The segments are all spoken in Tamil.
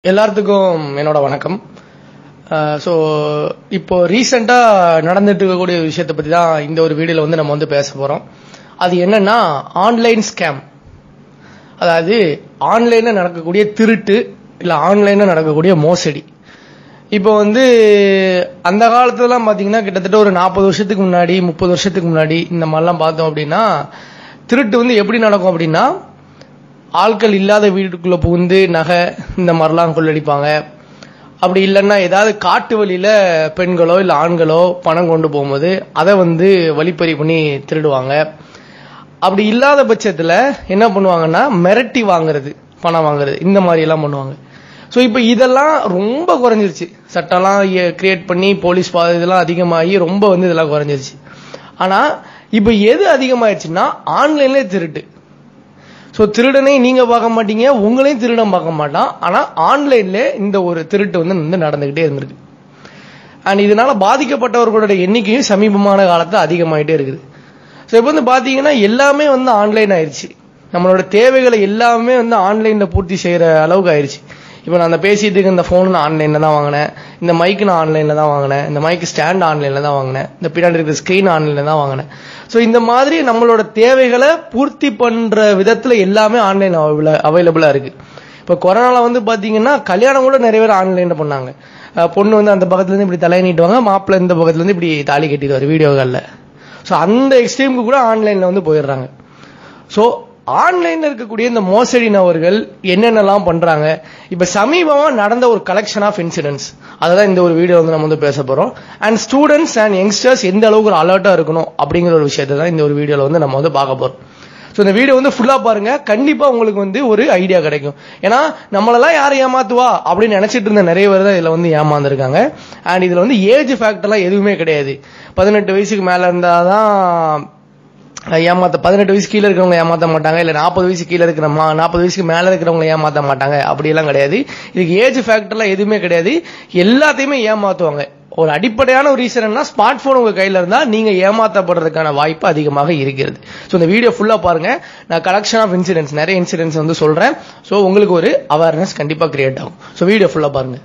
எல்லாத்துக்கும் என்னோட வணக்கம் ஸோ இப்போ ரீசெண்டாக நடந்துட்டு இருக்கக்கூடிய விஷயத்தை பற்றி தான் இந்த ஒரு வீடியோவில் வந்து நம்ம வந்து பேச போகிறோம் அது என்னன்னா ஆன்லைன் ஸ்கேம் அதாவது ஆன்லைனில் நடக்கக்கூடிய திருட்டு இல்லை ஆன்லைனில் நடக்கக்கூடிய மோசடி இப்போ வந்து அந்த காலத்துலலாம் பார்த்தீங்கன்னா கிட்டத்தட்ட ஒரு நாற்பது வருஷத்துக்கு முன்னாடி முப்பது வருஷத்துக்கு முன்னாடி இந்த மாதிரிலாம் பார்த்தோம் அப்படின்னா திருட்டு வந்து எப்படி நடக்கும் அப்படின்னா ஆட்கள் இல்லாத வீட்டுக்குள்ள புகுந்து நகை இந்த மாதிரிலாம் கொள்ளடிப்பாங்க அப்படி இல்லைன்னா ஏதாவது காட்டு வழியில பெண்களோ இல்லை ஆண்களோ பணம் கொண்டு போகும்போது அதை வந்து வழிப்பறி பண்ணி திருடுவாங்க அப்படி இல்லாத பட்சத்துல என்ன பண்ணுவாங்கன்னா மிரட்டி வாங்குறது பணம் வாங்குறது இந்த மாதிரி எல்லாம் பண்ணுவாங்க ஸோ இப்போ இதெல்லாம் ரொம்ப குறைஞ்சிருச்சு சட்டம்லாம் கிரியேட் பண்ணி போலீஸ் பா இதெல்லாம் அதிகமாகி ரொம்ப வந்து இதெல்லாம் குறைஞ்சிருச்சு ஆனா இப்போ எது அதிகமாயிருச்சுன்னா ஆன்லைன்ல திருட்டு ஸோ திருடனை நீங்க பார்க்க மாட்டீங்க உங்களையும் திருடன் பார்க்க மாட்டான் ஆனா ஆன்லைன்ல இந்த ஒரு திருட்டு வந்து வந்து நடந்துகிட்டே இருந்திருக்கு அண்ட் இதனால பாதிக்கப்பட்டவர்களோட எண்ணிக்கையும் சமீபமான காலத்துல அதிகமாயிட்டே இருக்குது ஸோ இப்போ வந்து பாத்தீங்கன்னா எல்லாமே வந்து ஆன்லைன் ஆயிருச்சு நம்மளோட தேவைகளை எல்லாமே வந்து ஆன்லைன்ல பூர்த்தி செய்யற அளவுக்கு ஆயிருச்சு இப்போ நான் அந்த பேசிட்டு இருக்க இந்த ஃபோன் நான் ஆன்லைன்ல தான் வாங்கினேன் இந்த மைக்கு நான் ஆன்லைன்ல தான் வாங்கினேன் இந்த மைக்கு ஸ்டாண்ட் ஆன்லைன்ல தான் வாங்கினேன் இந்த பின்னாடி இருக்கிற ஸ்கிரீன் ஆன்லைன்ல தான் வாங்கினேன் ஸோ இந்த மாதிரி நம்மளோட தேவைகளை பூர்த்தி பண்ற விதத்துல எல்லாமே ஆன்லைன் அவைலபிளா இருக்கு இப்போ கொரோனால வந்து பாத்தீங்கன்னா கல்யாணம் கூட நிறைய பேர் ஆன்லைன்ல பண்ணாங்க அஹ் பொண்ணு வந்து அந்த பக்கத்துல இருந்து இப்படி தலையை நீட்டுவாங்க மாப்பிள்ளை இந்த பக்கத்துல இருந்து இப்படி தாலி கட்டிடுவார் வீடியோகளில் ஸோ அந்த எக்ஸ்ட்ரீமுக்கு கூட ஆன்லைன்ல வந்து போயிடுறாங்க ஸோ ஆன்லைன்ல இருக்கக்கூடிய இந்த மோசடி நபர்கள் என்னென்னலாம் பண்றாங்க இப்ப சமீபமா நடந்த ஒரு கலெக்ஷன் ஆஃப் இன்சிடென்ட்ஸ் தான் இந்த ஒரு வீடியோ வந்து நம்ம வந்து பேச போறோம் அண்ட் ஸ்டூடெண்ட்ஸ் அண்ட் யங்ஸ்டர்ஸ் எந்த அளவுக்கு ஒரு அலர்ட்டா இருக்கணும் அப்படிங்கிற ஒரு விஷயத்தை தான் இந்த ஒரு வீடியோல வந்து நம்ம வந்து பார்க்க போறோம் ஸோ இந்த வீடியோ வந்து ஃபுல்லா பாருங்க கண்டிப்பா உங்களுக்கு வந்து ஒரு ஐடியா கிடைக்கும் ஏன்னா நம்மளெல்லாம் யாரை ஏமாத்துவா அப்படின்னு நினைச்சிட்டு இருந்த நிறைய பேர் தான் இதுல வந்து ஏமாந்துருக்காங்க அண்ட் இதுல வந்து ஏஜ் ஃபேக்டர்லாம் எதுவுமே கிடையாது பதினெட்டு வயசுக்கு மேல இருந்தாதான் ஏமாத்த பதினெட்டு வயசு கீழே இருக்கிறவங்க ஏமாத்த மாட்டாங்க இல்ல நாற்பது வயசு கீழே இருக்கிறோமா நாற்பது வயசுக்கு மேல இருக்கிறவங்க ஏமாத்த மாட்டாங்க அப்படி எல்லாம் கிடையாது இதுக்கு ஏஜ் ஃபேக்டர்லாம் எதுவுமே கிடையாது எல்லாத்தையுமே ஏமாத்துவாங்க ஒரு அடிப்படையான ஒரு ரீசன் என்ன ஸ்மார்ட் போன் உங்க கையில இருந்தா நீங்க ஏமாத்தப்படுறதுக்கான வாய்ப்பு அதிகமாக இருக்கிறது ஸோ இந்த வீடியோ ஃபுல்லா பாருங்க நான் கலெக்ஷன் ஆஃப் இன்சிடென்ட்ஸ் நிறைய இன்சிடென்ட்ஸ் வந்து சொல்றேன் ஸோ உங்களுக்கு ஒரு அவேர்னஸ் கண்டிப்பா கிரியேட் ஆகும் ஸோ வீடியோ ஃபுல்லா பாருங்க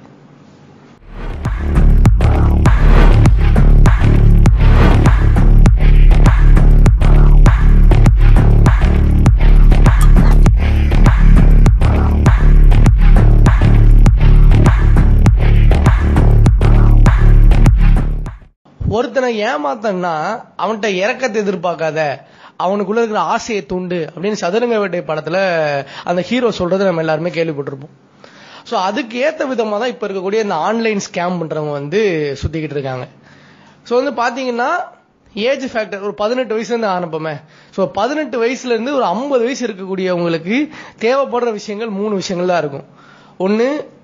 ஒருத்தனை ஏமாத்தன்னா அவன்கிட்ட இறக்கத்தை எதிர்பார்க்காத அவனுக்குள்ள இருக்கிற ஆசையை தூண்டு அப்படின்னு சதுரங்க வேட்டை படத்துல அந்த ஹீரோ சொல்றது நம்ம எல்லாருமே கேள்விப்பட்டிருப்போம் ஸோ அதுக்கு ஏத்த விதமா தான் இப்ப இருக்கக்கூடிய இந்த ஆன்லைன் ஸ்கேம் பண்றவங்க வந்து சுத்திக்கிட்டு இருக்காங்க ஸோ வந்து பாத்தீங்கன்னா ஏஜ் ஃபேக்டர் ஒரு பதினெட்டு வயசுல இருந்து ஆரம்பமே ஸோ பதினெட்டு வயசுல இருந்து ஒரு ஐம்பது வயசு இருக்கக்கூடியவங்களுக்கு தேவைப்படுற விஷயங்கள் மூணு விஷயங்கள் தான் இருக்கும் ஒன்னு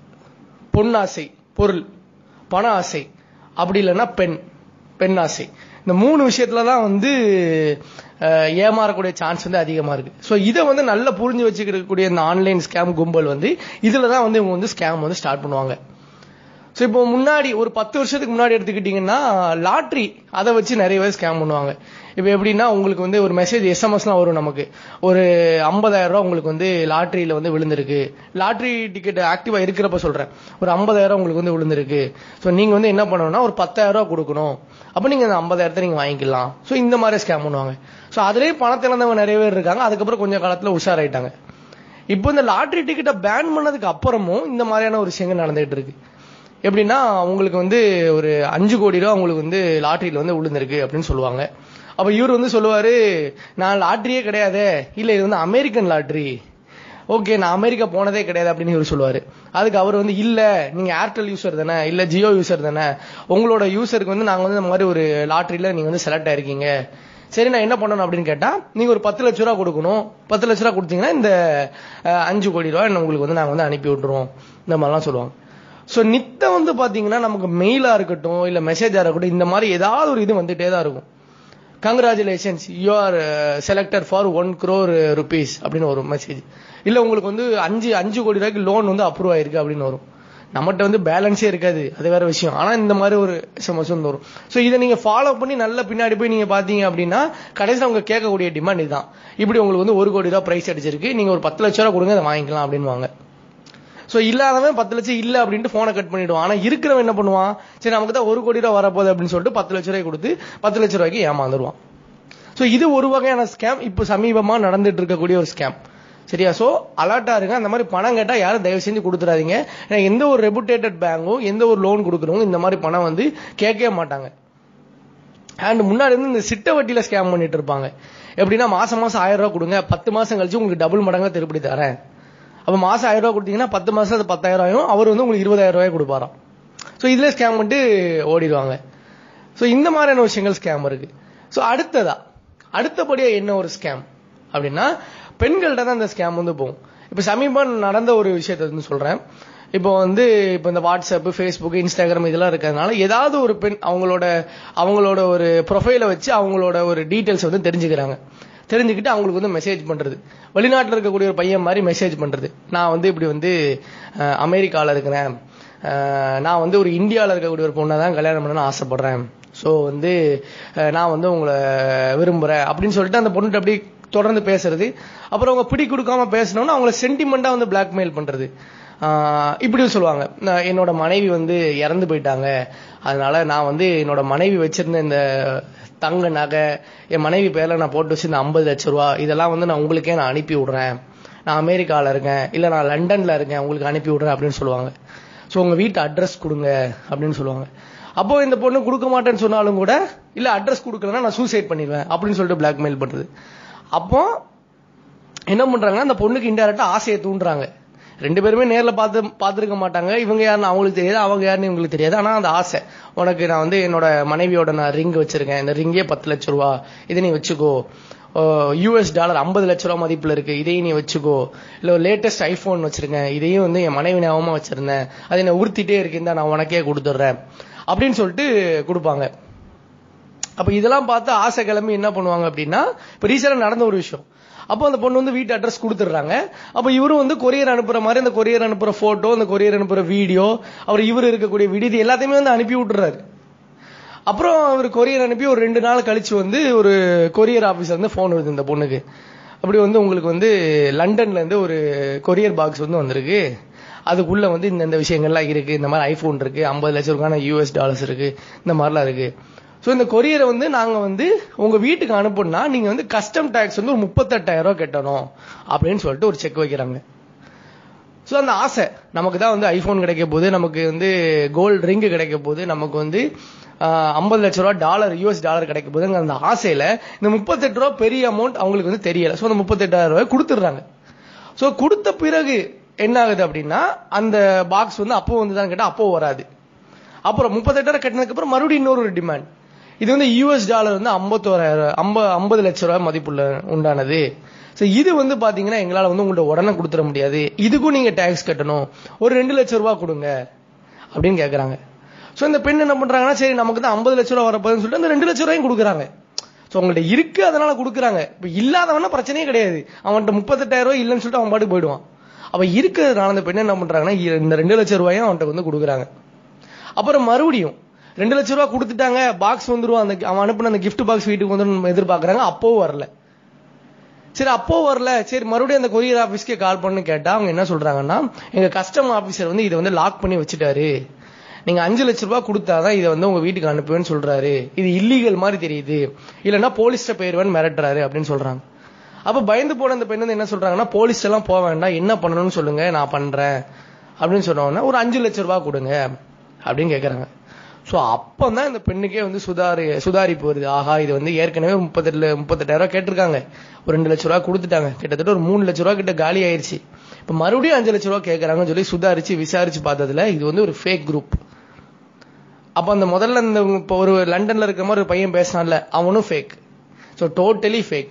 பொன்னாசை பொருள் பண ஆசை அப்படி இல்லைன்னா பெண் பெண் ஆசை இந்த மூணு விஷயத்துல தான் வந்து ஏமாறக்கூடிய சான்ஸ் வந்து அதிகமா இருக்கு ஸோ இதை வந்து நல்லா புரிஞ்சு வச்சுக்கிடக்கூடிய இந்த ஆன்லைன் ஸ்கேம் கும்பல் வந்து இதுல தான் வந்து இவங்க வந்து ஸ்கேம் வந்து ஸ்டார்ட் பண்ணுவாங்க ஸோ இப்போ முன்னாடி ஒரு பத்து வருஷத்துக்கு முன்னாடி எடுத்துக்கிட்டீங்கன்னா லாட்ரி அதை வச்சு நிறைய பேர் ஸ்கேம் பண்ணுவாங்க இப்போ எப்படின்னா உங்களுக்கு வந்து ஒரு மெசேஜ் எஸ்எம்எஸ்லாம் வரும் நமக்கு ஒரு ஐம்பதாயிரம் ரூபா உங்களுக்கு வந்து லாட்ரியில வந்து விழுந்திருக்கு லாட்ரி டிக்கெட் ஆக்டிவா இருக்கிறப்ப சொல்றேன் ஒரு ஐம்பதாயிரம் உங்களுக்கு வந்து விழுந்திருக்கு ஸோ நீங்க வந்து என்ன பண்ணணும்னா ஒரு பத்தாயிரம் ரூபா கொடுக்கணும் அப்போ நீங்க அந்த ஐம்பதாயிரத்தை நீங்க வாங்கிக்கலாம் ஸோ இந்த மாதிரி ஸ்கேம் பண்ணுவாங்க ஸோ அதுலேயே பணத்தை இழந்தவங்க நிறைய பேர் இருக்காங்க அதுக்கப்புறம் கொஞ்சம் காலத்துல உஷாராயிட்டாங்க இப்போ இந்த லாட்ரி டிக்கெட்டை பேன் பண்ணதுக்கு அப்புறமும் இந்த மாதிரியான ஒரு விஷயங்கள் நடந்துகிட்டு இருக்கு எப்படின்னா உங்களுக்கு வந்து ஒரு அஞ்சு கோடி ரூபா உங்களுக்கு வந்து லாட்ரியில வந்து விழுந்திருக்கு அப்படின்னு சொல்லுவாங்க அப்ப இவர் வந்து சொல்லுவாரு நான் லாட்ரியே கிடையாது இல்ல இது வந்து அமெரிக்கன் லாட்ரி ஓகே நான் அமெரிக்கா போனதே கிடையாது அப்படின்னு இவர் சொல்லுவாரு அதுக்கு அவர் வந்து இல்ல நீங்க ஏர்டெல் யூசர் தானே இல்ல ஜியோ யூசர் தானே உங்களோட யூசருக்கு வந்து நாங்க வந்து இந்த மாதிரி ஒரு லாட்ரியில நீங்க வந்து செலக்ட் ஆயிருக்கீங்க சரி நான் என்ன பண்ணணும் அப்படின்னு கேட்டா நீங்க ஒரு பத்து லட்ச ரூபா கொடுக்கணும் பத்து லட்ச ரூபா கொடுத்தீங்கன்னா இந்த அஞ்சு கோடி ரூபாய் உங்களுக்கு வந்து நாங்க வந்து அனுப்பி விட்டுருவோம் இந்த மாதிரிலாம் சொல்லுவாங்க ஸோ நித்தம் வந்து பாத்தீங்கன்னா நமக்கு மெயிலா இருக்கட்டும் இல்ல மெசேஜா இருக்கட்டும் இந்த மாதிரி ஏதாவது ஒரு இது வந்துட்டே தான் இருக்கும் congratulations you are selected for one crore rupees அப்படின்னு ஒரு மெசேஜ் இல்ல உங்களுக்கு வந்து அஞ்சு அஞ்சு கோடி ரூபாய்க்கு லோன் வந்து அப்ரூவ் ஆயிருக்கு அப்படின்னு வரும் நம்மகிட்ட வந்து பேலன்ஸே இருக்காது அது வேற விஷயம் ஆனா இந்த மாதிரி ஒரு எஸ்எம்எஸ் வந்து வரும் ஸோ இதை நீங்க ஃபாலோ பண்ணி நல்ல பின்னாடி போய் நீங்க பாத்தீங்க அப்படின்னா கடைசியில் அவங்க கேட்கக்கூடிய டிமாண்ட் இதுதான் இப்படி உங்களுக்கு வந்து ஒரு கோடி ரூபாய் பிரைஸ் அடிச்சிருக்கு நீங்க ஒரு பத்து லட்ச ரூபா கொடுங்க அதை வாங்கிக்கலாம் அப்படின்னு ஸோ இல்லாதவன் பத்து லட்சம் இல்ல அப்படின்ட்டு போனை கட் பண்ணிடுவான் ஆனா இருக்கிறவன் என்ன பண்ணுவான் சரி நமக்கு தான் ஒரு கோடி ரூபா வரப்போகுது அப்படின்னு சொல்லிட்டு பத்து லட்ச ரூபாய் கொடுத்து பத்து லட்ச ரூபாய்க்கு ஏமாந்துருவான் ஸோ இது ஒரு வகையான ஸ்கேம் இப்போ சமீபமா நடந்துட்டு இருக்கக்கூடிய ஒரு ஸ்கேம் சரியா சோ அலர்ட்டா இருங்க அந்த மாதிரி பணம் கேட்டா யாரும் தயவு செஞ்சு கொடுத்துறாதீங்க ஏன்னா எந்த ஒரு ரெபுடேட்டட் பேங்கும் எந்த ஒரு லோன் கொடுக்குறவங்க இந்த மாதிரி பணம் வந்து கேட்கவே மாட்டாங்க அண்ட் முன்னாடி இருந்து இந்த சிட்ட வட்டியில ஸ்கேம் பண்ணிட்டு இருப்பாங்க எப்படின்னா மாசம் மாசம் ஆயிரம் ரூபாய் கொடுங்க பத்து மாசம் கழிச்சு உங்களுக்கு டபுள் மடங்கா திருப்பி தரேன் அப்ப மாசம் ஆயிரம் ரூபாய் கொடுத்தீங்கன்னா பத்து மாசம் அது பத்தாயிரம் ஆயிரும் அவர் வந்து உங்களுக்கு இருபதாயிரம் ரூபாய் கொடுப்பாராம் ஸோ இதுல ஸ்கேம் பண்ணிட்டு ஓடிடுவாங்க ஸோ இந்த மாதிரியான விஷயங்கள் ஸ்கேம் இருக்கு ஸோ அடுத்ததா அடுத்தபடியா என்ன ஒரு ஸ்கேம் அப்படின்னா பெண்கள்கிட்ட தான் இந்த ஸ்கேம் வந்து போகும் இப்போ சமீபம் நடந்த ஒரு விஷயத்தை வந்து சொல்றேன் இப்போ வந்து இப்போ இந்த வாட்ஸ்அப் ஃபேஸ்புக் இன்ஸ்டாகிராம் இதெல்லாம் இருக்கிறதுனால ஏதாவது ஒரு பெண் அவங்களோட அவங்களோட ஒரு ப்ரொஃபைலை வச்சு அவங்களோட ஒரு டீட்டெயில்ஸ் வந்து தெரிஞ்சுக்கிறாங்க தெரிஞ்சுக்கிட்டு அவங்களுக்கு வந்து மெசேஜ் பண்றது வெளிநாட்டில் இருக்கக்கூடிய ஒரு பையன் மாதிரி மெசேஜ் பண்றது நான் வந்து இப்படி வந்து அஹ், அமெரிக்கால இருக்கிறேன் அஹ், நான் வந்து ஒரு இந்தியாவில் இருக்கக்கூடிய ஒரு பொண்ணை தான் கல்யாணம் பண்ணணும்னு ஆசைப்படுறேன் ஸோ வந்து அஹ், நான் வந்து உங்களை விரும்புறேன் அப்படின்னு சொல்லிட்டு அந்த பொண்ணுகிட்ட அப்படி தொடர்ந்து பேசுறது அப்புறம் அவங்க பிடி கொடுக்காம பேசணும்னா அவங்கள சென்டிமெண்டா வந்து பிளாக்மெயில் பண்றது ஆஹ் இப்படி சொல்லுவாங்க நான் என்னோட மனைவி வந்து இறந்து போயிட்டாங்க அதனால நான் வந்து என்னோட மனைவி வச்சிருந்த இந்த தங்க நகை என் மனைவி பேர்ல நான் போட்டு வச்சிருந்த ஐம்பது லட்ச ரூபா இதெல்லாம் வந்து நான் உங்களுக்கே நான் அனுப்பி விடுறேன் நான் அமெரிக்கால இருக்கேன் இல்ல நான் லண்டன்ல இருக்கேன் உங்களுக்கு அனுப்பி விடுறேன் அப்படின்னு சொல்லுவாங்க ஸோ உங்க வீட்டு அட்ரஸ் கொடுங்க அப்படின்னு சொல்லுவாங்க அப்போ இந்த பொண்ணு கொடுக்க மாட்டேன்னு சொன்னாலும் கூட இல்ல அட்ரஸ் கொடுக்கலன்னா நான் சூசைட் பண்ணிடுவேன் அப்படின்னு சொல்லிட்டு பிளாக்மெயில் பண்றது அப்போ என்ன பண்றாங்கன்னா அந்த பொண்ணுக்கு இன்டெரக்டா ஆசையை தூண்டுறாங்க ரெண்டு பேருமே நேர்ல பார்த்து பார்த்துருக்க மாட்டாங்க இவங்க யாருன்னு அவங்களுக்கு தெரியாது அவங்க யாருன்னு இவங்களுக்கு தெரியாது ஆனா அந்த ஆசை உனக்கு நான் வந்து என்னோட மனைவியோட நான் ரிங் வச்சிருக்கேன் இந்த ரிங்கே பத்து லட்ச ரூபா இதை நீ வச்சுக்கோ யூஎஸ் டாலர் ஐம்பது லட்ச ரூபா மதிப்புல இருக்கு இதையும் நீ வச்சுக்கோ இல்ல ஒரு லேட்டஸ்ட் ஐபோன் வச்சிருக்கேன் இதையும் வந்து என் மனைவி ஞாபகமா வச்சிருந்தேன் அதை நான் உறுத்திட்டே இருக்கேன் நான் உனக்கே கொடுத்துட்றேன் அப்படின்னு சொல்லிட்டு கொடுப்பாங்க அப்ப இதெல்லாம் பார்த்து ஆசை கிளம்பி என்ன பண்ணுவாங்க அப்படின்னா இப்ப ரீசெண்டா நடந்த ஒரு விஷயம் அப்போ அந்த பொண்ணு வந்து வீட்டு அட்ரஸ் கொடுத்துட்றாங்க அப்ப இவரும் வந்து கொரியர் அனுப்புற மாதிரி அந்த கொரியர் அனுப்புற போட்டோ அந்த கொரியர் அனுப்புற வீடியோ அவர் இவர் இருக்கக்கூடிய விடுதி எல்லாத்தையுமே வந்து அனுப்பி விட்டுறாரு அப்புறம் அவர் கொரியர் அனுப்பி ஒரு ரெண்டு நாள் கழிச்சு வந்து ஒரு கொரியர் ஆபீஸ்ல இருந்து போன் வருது இந்த பொண்ணுக்கு அப்படி வந்து உங்களுக்கு வந்து லண்டன்ல இருந்து ஒரு கொரியர் பாக்ஸ் வந்து வந்திருக்கு அதுக்குள்ள வந்து இந்த இந்த விஷயங்கள்லாம் இருக்கு இந்த மாதிரி ஐபோன் இருக்கு ஐம்பது லட்சம் ரூபான யூஎஸ் டாலர்ஸ் இருக்கு இந்த மாதிரிலாம் இருக்கு ஸோ இந்த கொரியரை வந்து நாங்க வந்து உங்க வீட்டுக்கு அனுப்புனா நீங்க வந்து கஸ்டம் டாக்ஸ் வந்து ஒரு முப்பத்தெட்டாயிரம் ரூபாய் கட்டணும் அப்படின்னு சொல்லிட்டு ஒரு செக் வைக்கிறாங்க ஸோ அந்த ஆசை நமக்கு தான் வந்து ஐபோன் கிடைக்க போகுது நமக்கு வந்து கோல்டு ரிங் கிடைக்க போகுது நமக்கு வந்து ஐம்பது லட்ச ரூபா டாலர் யூஎஸ் டாலர் கிடைக்க போகுதுங்கிற அந்த ஆசையில இந்த முப்பத்தெட்டு ரூபா பெரிய அமௌண்ட் அவங்களுக்கு வந்து தெரியல ஸோ அந்த முப்பத்தெட்டாயிரம் ரூபாய் கொடுத்துடுறாங்க ஸோ கொடுத்த பிறகு என்ன ஆகுது அப்படின்னா அந்த பாக்ஸ் வந்து அப்போ வந்து தான் கேட்டா அப்போ வராது அப்புறம் முப்பத்தெட்டாயிரம் கட்டினதுக்கு அப்புறம் மறுபடியும் இன்னொரு ஒரு டிமாண்ட் இது வந்து யூஎஸ் டாலர் வந்து ஐம்பத்தோராயிரம் ஐம்பது ஐம்பது லட்ச ரூபாய் மதிப்புள்ள உண்டானது ஸோ இது வந்து பாத்தீங்கன்னா எங்களால வந்து உங்கள்ட்ட உடனே கொடுத்துட முடியாது இதுக்கும் நீங்க டேக்ஸ் கட்டணும் ஒரு ரெண்டு லட்ச ரூபாய் கொடுங்க அப்படின்னு கேக்குறாங்க ஸோ இந்த பெண் என்ன பண்றாங்கன்னா சரி நமக்கு தான் ஐம்பது லட்ச ரூபா வரப்போகுதுன்னு சொல்லிட்டு அந்த ரெண்டு லட்ச ரூபாயும் கொடுக்குறாங்க ஸோ உங்கள்ட்ட இருக்கு அதனால கொடுக்குறாங்க இப்போ இல்லாதவனா பிரச்சனையே கிடையாது அவன்கிட்ட முப்பத்தெட்டாயிரம் ரூபாய் இல்லைன்னு சொல்லிட்டு அவன் பாட்டுக்கு போயிடுவான் அப்ப இருக்கிறதுனால அந்த பெண் என்ன பண்றாங்கன்னா இந்த ரெண்டு லட்சம் ரூபாயும் அவன்கிட்ட வந்து கொடுக்குறாங்க அப்புறம் மறுபடியும் ரெண்டு லட்ச ரூபாய் கொடுத்துட்டாங்க பாக்ஸ் வந்துரும் அந்த அவன் அனுப்புன அந்த gift பாக்ஸ் வீட்டுக்கு வந்து எதிர்பார்க்கறாங்க அப்போ வரல சரி அப்போ வரல சரி மறுபடியும் அந்த கொரியர் ஆபீஸ்க்கே கால் பண்ணு கேட்டா அவங்க என்ன சொல்றாங்கன்னா எங்க கஸ்டம் ஆபீசர் வந்து இதை வந்து லாக் பண்ணி வச்சுட்டாரு நீங்க அஞ்சு லட்ச ரூபாய் கொடுத்தாதான் இதை வந்து உங்க வீட்டுக்கு அனுப்புவேன்னு சொல்றாரு இது இல்லீகல் மாதிரி தெரியுது இல்லைன்னா போலீஸ்ட போயிருவேன்னு மிரட்டுறாரு அப்படின்னு சொல்றாங்க அப்ப பயந்து போன அந்த பெண் வந்து என்ன சொல்றாங்கன்னா போலீஸ் எல்லாம் போக வேண்டாம் என்ன பண்ணணும்னு சொல்லுங்க நான் பண்றேன் அப்படின்னு சொன்னோன்னா ஒரு அஞ்சு லட்ச ரூபாய் கொடுங்க அப்படின்னு கேக்குறாங்க சோ அப்பதான் இந்த பெண்ணுக்கே வந்து சுதாரி சுதாரிப்பு வருது ஆஹா இது வந்து ஏற்கனவே முப்பத்தெட்டு முப்பத்தெட்டாயிரம் ரூபாய் கேட்டிருக்காங்க ஒரு ரெண்டு லட்ச ரூபாய் கொடுத்துட்டாங்க கிட்டத்தட்ட ஒரு மூணு லட்ச ரூபாய் கிட்ட காலி ஆயிருச்சு இப்ப மறுபடியும் அஞ்சு லட்ச ரூபாய் கேட்கறாங்கன்னு சொல்லி சுதாரிச்சு விசாரிச்சு பார்த்ததுல இது வந்து ஒரு ஃபேக் குரூப் அப்ப அந்த முதல்ல இந்த இப்ப ஒரு லண்டன்ல இருக்கிற மாதிரி ஒரு பையன் பேசினான்ல அவனும் fake so totally fake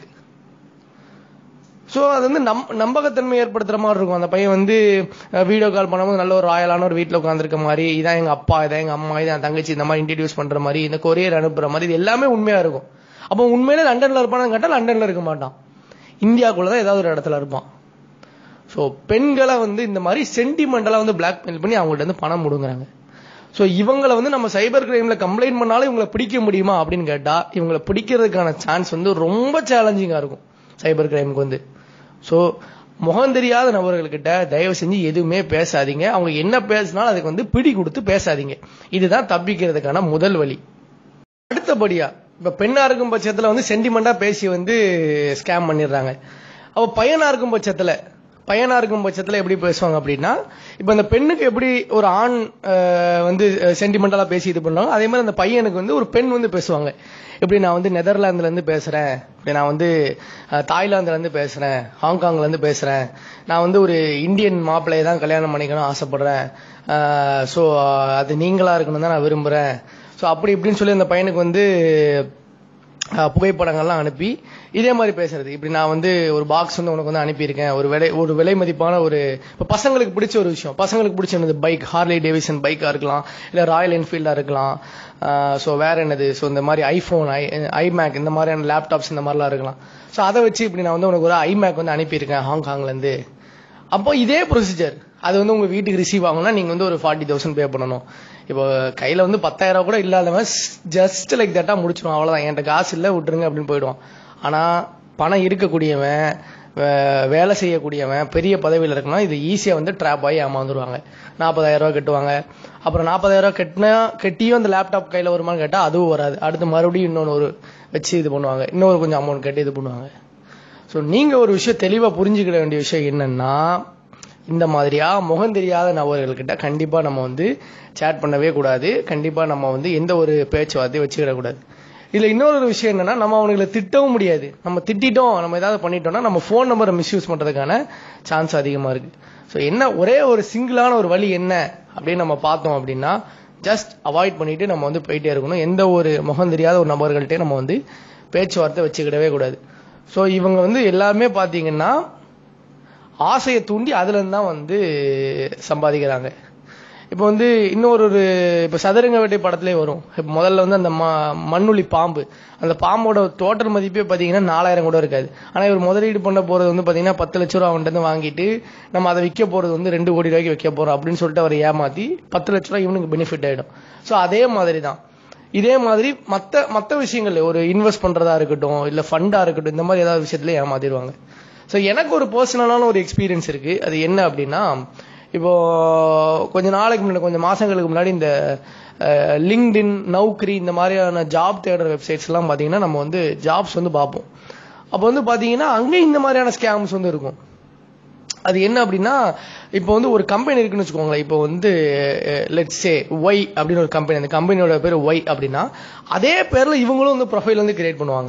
so அது வந்து நம் நம்பகத்தன்மை ஏற்படுத்துற மாதிரி இருக்கும் அந்த பையன் வந்து வீடியோ கால் பண்ணும்போது நல்ல ஒரு ராயலான ஒரு வீட்டில் உட்காந்துருக்க மாதிரி இதான் எங்க அப்பா இதான் எங்க அம்மா இதான் என் தங்கச்சி இந்த மாதிரி இன்ட்ரடியூஸ் பண்ற மாதிரி இந்த கொரியர் அனுப்புற மாதிரி இது எல்லாமே உண்மையா இருக்கும் அப்போ உண்மையிலே லண்டன்ல இருப்பானு கேட்டா லண்டன்ல இருக்க மாட்டான் இந்தியாக்குள்ள தான் ஏதாவது ஒரு இடத்துல இருப்பான் ஸோ பெண்களை வந்து இந்த மாதிரி சென்டிமெண்டலா வந்து பிளாக்மெயில் பண்ணி அவங்கள்ட்ட வந்து பணம் முடுங்குறாங்க ஸோ இவங்களை வந்து நம்ம சைபர் கிரைம்ல கம்ப்ளைண்ட் பண்ணாலும் இவங்களை பிடிக்க முடியுமா அப்படின்னு கேட்டா இவங்களை பிடிக்கிறதுக்கான சான்ஸ் வந்து ரொம்ப சேலஞ்சிங்கா இருக்கும் சைபர் கிரைமுக்கு வந்து ஸோ முகம் தெரியாத நபர்கள்கிட்ட தயவு செஞ்சு எதுவுமே பேசாதீங்க அவங்க என்ன பேசினாலும் அதுக்கு வந்து பிடி கொடுத்து பேசாதீங்க இதுதான் தப்பிக்கிறதுக்கான முதல் வழி அடுத்தபடியா இப்ப பெண்ணா இருக்கும் பட்சத்துல வந்து சென்டிமெண்டா பேசி வந்து ஸ்கேம் பண்ணிடுறாங்க அப்ப பையனா இருக்கும் பட்சத்துல பையனா இருக்கும் பட்சத்துல எப்படி பேசுவாங்க அப்படின்னா இப்ப அந்த பெண்ணுக்கு எப்படி ஒரு ஆண் அஹ், வந்து சென்டிமெண்டலா பேசி இது பண்ணுவாங்க அதே மாதிரி அந்த பையனுக்கு வந்து ஒரு பெண் வந்து பேசுவாங்க இப்படி நான் வந்து நெதர்லாந்துல இருந்து பேசுறேன் இப்படி நான் வந்து அஹ், தாய்லாந்துல இருந்து பேசுறேன் ஹாங்காங்ல இருந்து பேசுறேன் நான் வந்து ஒரு இந்தியன் மாப்பிள்ளையை தான் கல்யாணம் பண்ணிக்கணும் ஆசைப்படுறேன் ஸோ அது நீங்களா இருக்கணும் தான் நான் விரும்புறேன் ஸோ அப்படி இப்படின்னு சொல்லி அந்த பையனுக்கு வந்து அஹ், புகைப்படங்கள்லாம் அனுப்பி இதே மாதிரி பேசுறது இப்படி நான் வந்து ஒரு பாக்ஸ் வந்து உனக்கு வந்து அனுப்பியிருக்கேன் ஒரு விலை ஒரு விலை மதிப்பான ஒரு இப்போ பசங்களுக்கு பிடிச்ச ஒரு விஷயம் பசங்களுக்கு பிடிச்ச என்னது பைக் ஹார்லி டேவிசன் பைக்கா இருக்கலாம் இல்ல ராயல் என்ஃபீல்டா இருக்கலாம் ஸோ வேற என்னது ஸோ இந்த மாதிரி ஐபோன் ஐ ஐமேக் இந்த மாதிரியான லேப்டாப்ஸ் இந்த மாதிரிலாம் இருக்கலாம் ஸோ அதை வச்சு இப்படி நான் வந்து உனக்கு ஒரு ஐமேக் வந்து அனுப்பியிருக்கேன் ஹாங்காங்ல இருந்து அப்போ இதே ப்ரொசீஜர் அது வந்து உங்க வீட்டுக்கு ரிசீவ் ஆகணும்னா நீங்க வந்து ஒரு ஃபார்ட்டி தௌசண்ட் பே பண்ணணும் இப்போ கையில வந்து பத்தாயிரம் ரூபாய் கூட இல்லாதவன் ஜஸ்ட் லைக் தட்டா முடிச்சிடும் அவ்வளவுதான் என்கிட்ட காசு இல்ல விட்டுருங்க அப்படின்னு போயிடுவான் ஆனா பணம் இருக்கக்கூடியவன் வே- வேலை செய்யக்கூடியவன் பெரிய பதவியில் இருக்கணும் இது ஈஸியா வந்து ட்ராப் ஆகி ஏமாந்துருவாங்க நாற்பதாயிரம் ரூபாய் கட்டுவாங்க அப்புறம் நாற்பதாயிரம் ரூபாய் கட்டினா கட்டியும் அந்த லேப்டாப் கையில வருமானு கேட்டா அதுவும் வராது அடுத்து மறுபடியும் இன்னொன்று ஒரு வச்சு இது பண்ணுவாங்க இன்னொரு கொஞ்சம் அமௌண்ட் கட்டி இது பண்ணுவாங்க ஸோ நீங்க ஒரு விஷயம் தெளிவா புரிஞ்சுக்கிட வேண்டிய விஷயம் என்னன்னா இந்த மாதிரியா முகம் தெரியாத நபர்கள்கிட்ட கண்டிப்பா நம்ம வந்து சேட் பண்ணவே கூடாது கண்டிப்பா நம்ம வந்து எந்த ஒரு பேச்சுவார்த்தையும் வச்சுக்கிட கூடாது இதுல இன்னொரு விஷயம் என்னன்னா நம்ம அவனுங்களை திட்டவும் முடியாது நம்ம திட்டிட்டோம் நம்ம ஏதாவது பண்ணிட்டோம்னா நம்ம ஃபோன் நம்பரை மிஸ்யூஸ் பண்றதுக்கான சான்ஸ் அதிகமா இருக்கு ஸோ என்ன ஒரே ஒரு சிங்கிளான ஒரு வழி என்ன அப்படின்னு நம்ம பார்த்தோம் அப்படின்னா ஜஸ்ட் அவாய்ட் பண்ணிட்டு நம்ம வந்து போயிட்டே இருக்கணும் எந்த ஒரு முகம் தெரியாத ஒரு நபர்கள்ட்டே நம்ம வந்து பேச்சுவார்த்தை வச்சுக்கிடவே கூடாது ஸோ இவங்க வந்து எல்லாமே பார்த்தீங்கன்னா ஆசையை தூண்டி அதுல இருந்து தான் வந்து சம்பாதிக்கிறாங்க இப்போ வந்து இன்னொரு ஒரு இப்போ சதுரங்க வேட்டை படத்திலே வரும் இப்போ முதல்ல வந்து அந்த ம- மண்ணுளி பாம்பு அந்த பாம்போட டோட்டல் மதிப்பே பார்த்தீங்கன்னா நாலாயிரம் கூட இருக்காது ஆனால் இவர் முதலீடு பண்ண போறது வந்து பார்த்தீங்கன்னா பத்து லட்ச ரூபா அவன்கிட்ட இருந்து வாங்கிட்டு நம்ம அதை விற்க போறது வந்து ரெண்டு கோடி ரூபாய்க்கு விற்க போறோம் அப்படின்னு சொல்லிட்டு அவரை ஏமாத்தி பத்து லட்ச ரூபா இவனுக்கு பெனிஃபிட் ஆயிடும் ஸோ அதே மாதிரி தான் இதே மாதிரி மத்த மத்த விஷயங்கள் ஒரு இன்வெஸ்ட் பண்றதா இருக்கட்டும் இல்ல ஃபண்டா இருக்கட்டும் இந்த மாதிரி ஏதாவது விஷயத்துல ஏமாத்திடுவாங்க ஸோ எனக்கு ஒரு பர்சனலான ஒரு எக்ஸ்பீரியன்ஸ் இருக்கு அது என்ன அப்படின்னா இப்போ கொஞ்ச நாளைக்கு முன்னாடி கொஞ்சம் மாசங்களுக்கு முன்னாடி இந்த லிங்க்டின் நௌக்ரி இந்த மாதிரியான ஜாப் தேடுற வெப்சைட்ஸ் எல்லாம் பாத்தீங்கன்னா நம்ம வந்து ஜாப்ஸ் வந்து பார்ப்போம் அப்போ வந்து பாத்தீங்கன்னா அங்கேயும் இந்த மாதிரியான ஸ்கேம்ஸ் வந்து இருக்கும் அது என்ன அப்படின்னா இப்போ வந்து ஒரு கம்பெனி இருக்குன்னு வச்சுக்கோங்களேன் இப்போ வந்து லெட்ஸ் சே ஒய் அப்படின்னு ஒரு கம்பெனி அந்த கம்பெனியோட பேர் ஒய் அப்படின்னா அதே பேர்ல இவங்களும் வந்து ப்ரொஃபைல் வந்து கிரியேட் பண்ணுவாங்க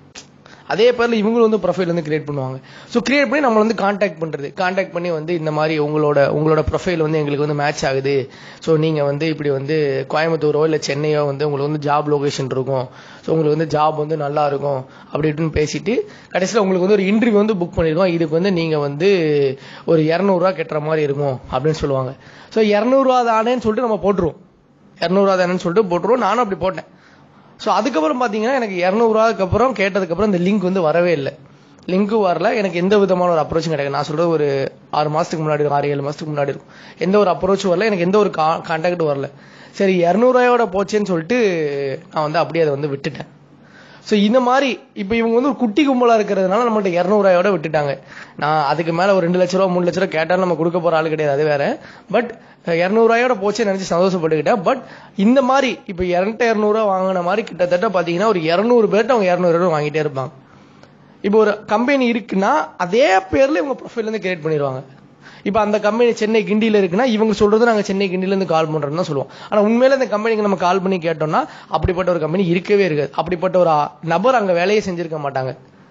அதே பேர்ல இவங்களும் வந்து ப்ரொஃபைல் வந்து கிரியேட் பண்ணுவாங்க ஸோ கிரியேட் பண்ணி நம்மள வந்து காண்டாக்ட் பண்றது காண்டாக்ட் பண்ணி வந்து இந்த மாதிரி உங்களோட உங்களோட ப்ரொஃபைல் வந்து எங்களுக்கு வந்து மேட்ச் ஆகுது ஸோ நீங்க வந்து இப்படி வந்து கோயம்புத்தூரோ இல்ல சென்னையோ வந்து உங்களுக்கு வந்து ஜாப் லொகேஷன் இருக்கும் ஸோ உங்களுக்கு வந்து ஜாப் வந்து நல்லா இருக்கும் அப்படி இப்படின்னு பேசிட்டு கடைசியில் உங்களுக்கு வந்து ஒரு இன்டர்வியூ வந்து புக் பண்ணிருக்கோம் இதுக்கு வந்து நீங்க வந்து ஒரு இரநூறுவா கட்டுற மாதிரி இருக்கும் அப்படின்னு சொல்லுவாங்க ஸோ இரநூறுவா தானேன்னு சொல்லிட்டு நம்ம போட்டுருவோம் இரநூறுவா தானேன்னு சொல்லிட்டு போட்டுருவோம் நானும் அப்படி போட்டேன் ஸோ அதுக்கப்புறம் பார்த்தீங்கன்னா எனக்கு இரநூறுவாக்கு அப்புறம் கேட்டதுக்கப்புறம் இந்த லிங்க் வந்து வரவே இல்லை லிங்க்கும் வரல எனக்கு எந்த விதமான ஒரு அப்ரோச்சும் கிடையாது நான் சொல்றது ஒரு ஆறு மாசத்துக்கு முன்னாடி இருக்கும் ஆறு ஏழு மாசத்துக்கு முன்னாடி இருக்கும் எந்த ஒரு அப்ரோச்சும் வரல எனக்கு எந்த ஒரு கான்டாக்டும் வரல சரி இரநூறுவாயோட போச்சேன்னு சொல்லிட்டு நான் வந்து அப்படியே அதை வந்து விட்டுட்டேன் ஸோ இந்த மாதிரி இப்போ இவங்க வந்து ஒரு குட்டி கும்பலா இருக்கிறதுனால நம்மள்ட்ட இரநூறுவாயோட விட்டுட்டாங்க நான் அதுக்கு மேல ஒரு ரெண்டு லட்ச ரூபா மூணு லட்ச ரூபா கேட்டாலும் நம்ம கொடுக்க போற ஆள் கிடையாது அது வேற பட் இரநூறுவாயோட போச்சே நினைச்சு சந்தோஷப்பட்டுக்கிட்டேன் பட் இந்த மாதிரி இப்போ இரண்டு இரநூறுவா வாங்கின மாதிரி கிட்டத்தட்ட பாத்தீங்கன்னா ஒரு இரநூறு பேர்ட்ட அவங்க இரநூறு ரூபா வாங்கிட்டே இருப்பாங்க இப்போ ஒரு கம்பெனி இருக்குன்னா அதே பேர்ல இவங்க ப்ரொஃபைல் வந்து கிரியேட் பண்ணிடுவாங்க இப்போ அந்த கம்பெனி சென்னை கிண்டியில இருக்குன்னா இவங்க சொல்றது நாங்க சென்னை கிண்டில இருந்து கால் பண்றோம்னு தான் சொல்லுவோம் ஆனா உண்மையில அந்த கம்பெனிக்கு நம்ம கால் பண்ணி கேட்டோம்னா அப்படிப்பட்ட ஒரு கம்பெனி இருக்கவே இருக்காது அப்படிப்பட்ட ஒரு ஆ- நபர் அங்க வேலையே செஞ்சிருக்க மாட்டாங்க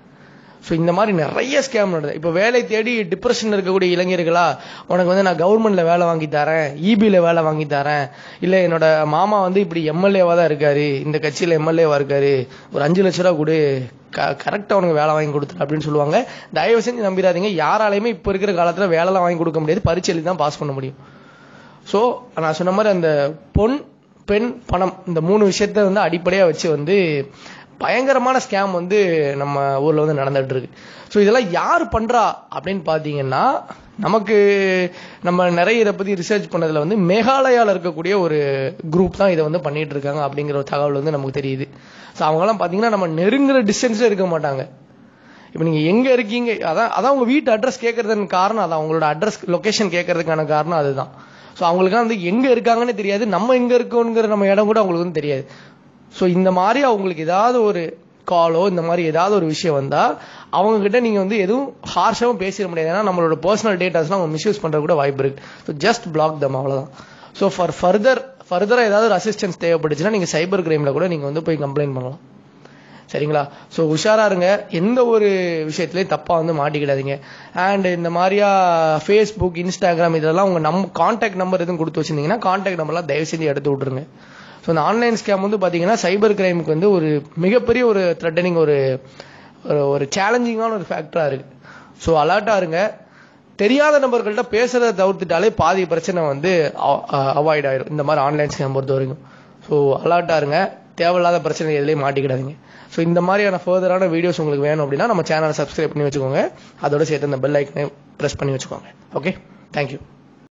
ஸோ இந்த மாதிரி நிறைய ஸ்கேம் நடக்குது இப்போ வேலை தேடி டிப்ரெஷன் இருக்கக்கூடிய இளைஞர்களா உனக்கு வந்து நான் கவர்மெண்ட்ல வேலை வாங்கி தரேன் இபில வேலை வாங்கி தரேன் இல்ல என்னோட மாமா வந்து இப்படி எம்எல்ஏவா தான் இருக்காரு இந்த கட்சியில எம்எல்ஏவா இருக்காரு ஒரு அஞ்சு லட்ச ரூபா கொடு கரெக்டா உனக்கு வேலை வாங்கி கொடுத்துரு அப்படின்னு சொல்லுவாங்க தயவு செஞ்சு நம்பிடாதீங்க யாராலையுமே இப்ப இருக்கிற காலத்துல வேலைலாம் வாங்கி கொடுக்க முடியாது பரீட்சை எழுதி தான் பாஸ் பண்ண முடியும் ஸோ நான் சொன்ன மாதிரி அந்த பொன் பெண் பணம் இந்த மூணு விஷயத்த வந்து அடிப்படையா வச்சு வந்து பயங்கரமான ஸ்கேம் வந்து நம்ம ஊர்ல வந்து நடந்துட்டு இருக்கு ஸோ இதெல்லாம் யார் பண்றா அப்படின்னு பாத்தீங்கன்னா நமக்கு நம்ம நிறைய இதை பத்தி ரிசர்ச் பண்ணதுல வந்து மேகாலயால இருக்கக்கூடிய ஒரு குரூப் தான் இதை வந்து பண்ணிட்டு இருக்காங்க அப்படிங்கிற ஒரு தகவல் வந்து நமக்கு தெரியுது ஸோ அவங்கெல்லாம் பாத்தீங்கன்னா நம்ம நெருங்குற டிஸ்டன்ஸ்ல இருக்க மாட்டாங்க இப்போ நீங்க எங்க இருக்கீங்க அதான் அதான் உங்க வீட்டு அட்ரஸ் கேட்கறதுக்கு காரணம் அதான் உங்களோட அட்ரஸ் லொகேஷன் கேட்கறதுக்கான காரணம் அதுதான் ஸோ அவங்களுக்கு வந்து எங்க இருக்காங்கன்னு தெரியாது நம்ம எங்க இருக்கோங்கிற நம்ம இடம் கூட அவங்களுக்கு வந்து தெரியாது ஸோ இந்த மாதிரி அவங்களுக்கு ஏதாவது ஒரு காலோ இந்த மாதிரி ஏதாவது ஒரு விஷயம் வந்தா அவங்க கிட்ட நீங்க வந்து எதுவும் ஹார்ஷாவும் பேசிட முடியாது ஏன்னா நம்மளோட பர்சனல் டேட்டாஸ்லாம் அவங்க மிஸ்யூஸ் பண்ற கூட வாய்ப்பு இருக்கு ஸோ ஜஸ்ட் பிளாக் தம் அவ்வளவுதான் ஸோ ஃபார் ஃபர்தர் ஃபர்தரா ஏதாவது ஒரு அசிஸ்டன்ஸ் தேவைப்பட்டுச்சுன்னா நீங்க சைபர் கிரைம்ல கூட நீங்க வந்து போய் கம்ப்ளைண்ட் பண்ணலாம் சரிங்களா ஸோ உஷாரா இருங்க எந்த ஒரு விஷயத்துலயும் தப்பா வந்து மாட்டிக்கிடாதீங்க அண்ட் இந்த மாதிரியா ஃபேஸ்புக் இன்ஸ்டாகிராம் இதெல்லாம் உங்க நம் கான்டாக்ட் நம்பர் எதுவும் கொடுத்து வச்சிருந்தீங்கன்னா கான்டாக்ட் நம்பர்லாம் தயவு செஞ்சு எடுத்து விட்டுருங்க ஸோ இந்த ஆன்லைன் ஸ்கேம் வந்து பாத்தீங்கன்னா சைபர் கிரைமுக்கு வந்து ஒரு மிகப்பெரிய ஒரு த்ரெட்டனிங் ஒரு ஒரு- ஒரு சேலஞ்சிங்கான ஒரு ஃபேக்டரா இருக்கு ஸோ அலர்ட்டா இருங்க தெரியாத நபர்கள்ட்ட பேசுறதை தவிர்த்துட்டாலே பாதி பிரச்சனை வந்து அவாய்ட் ஆயிடும் இந்த மாதிரி ஆன்லைன் ஸ்கேம் பொறுத்த வரைக்கும் ஸோ அலர்ட்டா இருங்க தேவையில்லாத பிரச்சனை எதுலேயும் மாட்டிக்கிடாதீங்க ஸோ இந்த மாதிரியான ஃபர்தரான வீடியோஸ் உங்களுக்கு வேணும் அப்படின்னா நம்ம சேனலை சப்ஸ்கிரைப் பண்ணி வச்சுக்கோங்க அதோட சேர்த்து அந்த பெல் ஐக்கனை ப்ரெஸ் பண்ணி வச்சுக்கோங்க ஓகே தேங்க்யூ